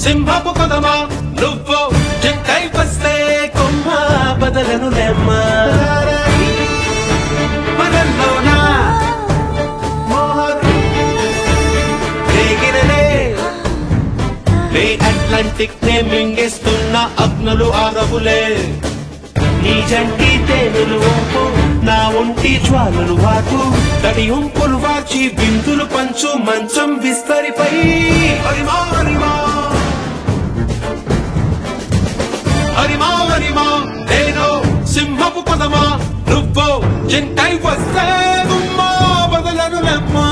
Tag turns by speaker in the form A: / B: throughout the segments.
A: సింహపు కొదమా నువ్వు జంకై వస్తే కొమ్మ బదలను లెమ్మా మనల్లోనా మోహన్ రేగినలే రే అట్లాంటిక్ నే మింగేస్తున్న అగ్నులు ఆరవులే నీ జంటి తేనెలు వంపు నా ఒంటి జ్వాలలు వాకు తడి ఉంపులు వాచి బిందులు పంచు మంచం విస్తరిపై హరిమా హరిమా హరిమా హరిమా నేను సింహపు పదమా నువ్వు జంటై వస్తే గుమ్మా బదలను లెమ్మా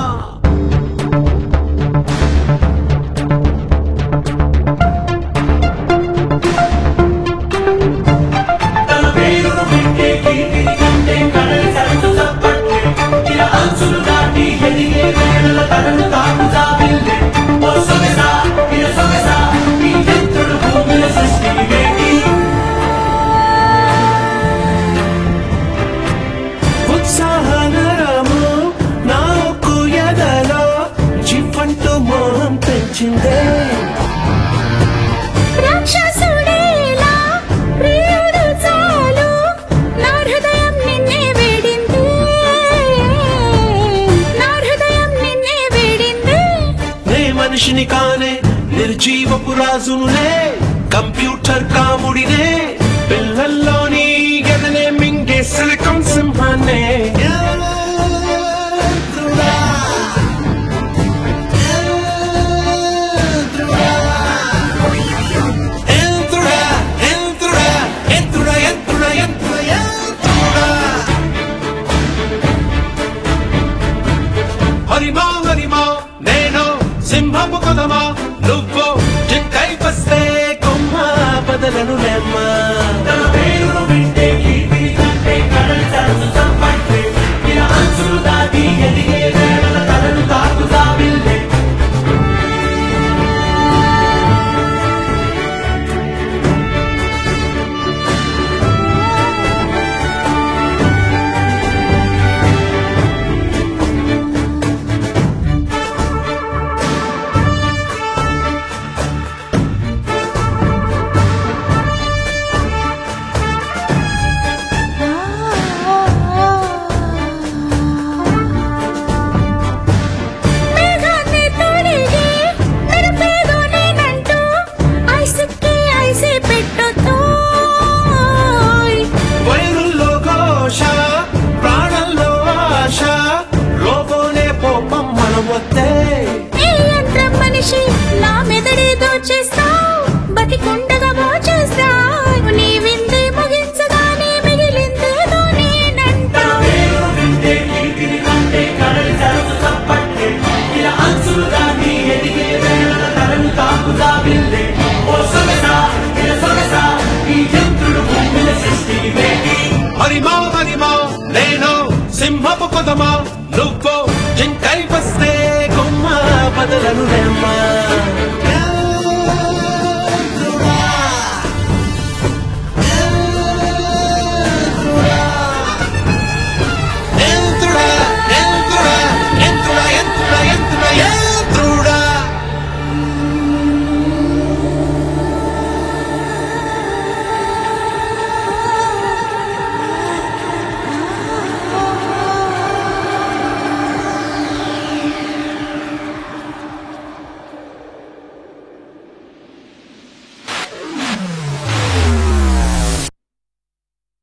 B: తన పేరును పెట్టే కీర్తిని కంటే కడలి సరస్సు చప్పట్లే ఇలా అంచులు దాటి ఎదిగే వేళల తనను తాకు జాబిల్లే ఓ సొగసా ఇల సొగసా ఈ చంద్రుడు భూమిలో సృష్టికి వేటి
A: ఉత్సాహన రాము నాకు ఎదలో జివ్వంటూ మోహం పెంచిందే
C: రాక్షసుడేలా ప్రియుడు చాలు నా హృదయం నిన్నే వేడింది నా హృదయం నిన్నే వేడింది
A: నే మనిషిని కానే నిర్జీవపు రాజునులే కంప్యూటర్ కాముడినే పిల్లల్లోని గదనే మింగే సిలికం సింహాన్నే